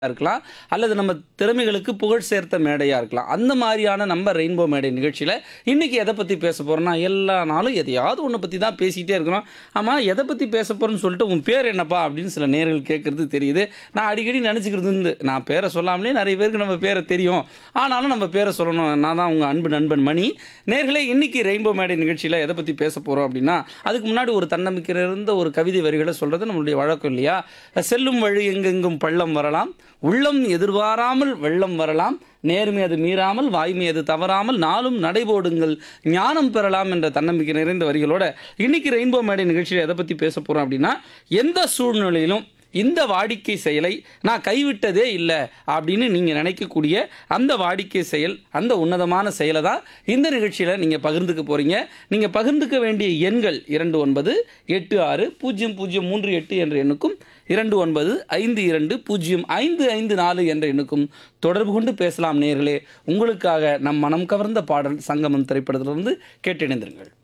இருக்கலாம் அல்லது நம்ம திறமைகளுக்கு புகழ் சேர்த்த மேடையாக இருக்கலாம் அந்த மாதிரியான நம்ம ரெயின்போ மேடை நிகழ்ச்சியில் இன்றைக்கி எதை பற்றி பேச போகிறோம்னா எல்லா நாளும் எதையாவது ஒன்றை பற்றி தான் பேசிக்கிட்டே இருக்கிறோம் ஆமாம் எதை பற்றி பேச போகிறோன்னு சொல்லிட்டு உன் பேர் என்னப்பா அப்படின்னு சில நேர்கள் கேட்குறது தெரியுது நான் அடிக்கடி நினச்சிக்கிறது இருந்து நான் பேரை சொல்லாமலே நிறைய பேருக்கு நம்ம பேரை தெரியும் ஆனாலும் நம்ம பேரை சொல்லணும் நான் தான் உங்கள் அன்பு நண்பன் மணி நேர்களே இன்னைக்கு ரெயின்போ மேடை நிகழ்ச்சியில் எதை பற்றி பேச போகிறோம் அப்படின்னா அதுக்கு முன்னாடி ஒரு தன்னம்பிக்கை இருந்த ஒரு கவிதை வரிகளை சொல்கிறது நம்மளுடைய வழக்கம் இல்லையா செல்லும் வழி எங்கெங்கும் பள்ளம் வரலாம் உள்ளம் எதிர்பாராமல் வெள்ளம் வரலாம் நேர்மை அது மீறாமல் வாய்மை அது தவறாமல் நாளும் நடைபோடுங்கள் ஞானம் பெறலாம் என்ற தன்னம்பிக்கை நிறைந்த வரிகளோட இன்னைக்கு ரெயின்போ மேடை நிகழ்ச்சியில் எதை பற்றி பேச போகிறோம் அப்படின்னா எந்த சூழ்நிலையிலும் இந்த வாடிக்கை செயலை நான் கைவிட்டதே இல்லை அப்படின்னு நீங்கள் நினைக்கக்கூடிய அந்த வாடிக்கை செயல் அந்த உன்னதமான செயலை தான் இந்த நிகழ்ச்சியில் நீங்கள் பகிர்ந்துக்க போகிறீங்க நீங்கள் பகிர்ந்துக்க வேண்டிய எண்கள் இரண்டு ஒன்பது எட்டு ஆறு பூஜ்ஜியம் பூஜ்ஜியம் மூன்று எட்டு என்ற எண்ணுக்கும் இரண்டு ஒன்பது ஐந்து இரண்டு பூஜ்ஜியம் ஐந்து ஐந்து நாலு என்ற எண்ணுக்கும் தொடர்பு கொண்டு பேசலாம் நேர்களே உங்களுக்காக நம் மனம் கவர்ந்த பாடல் சங்கமம் திரைப்படத்திலிருந்து கேட்டிணைந்திருங்கள்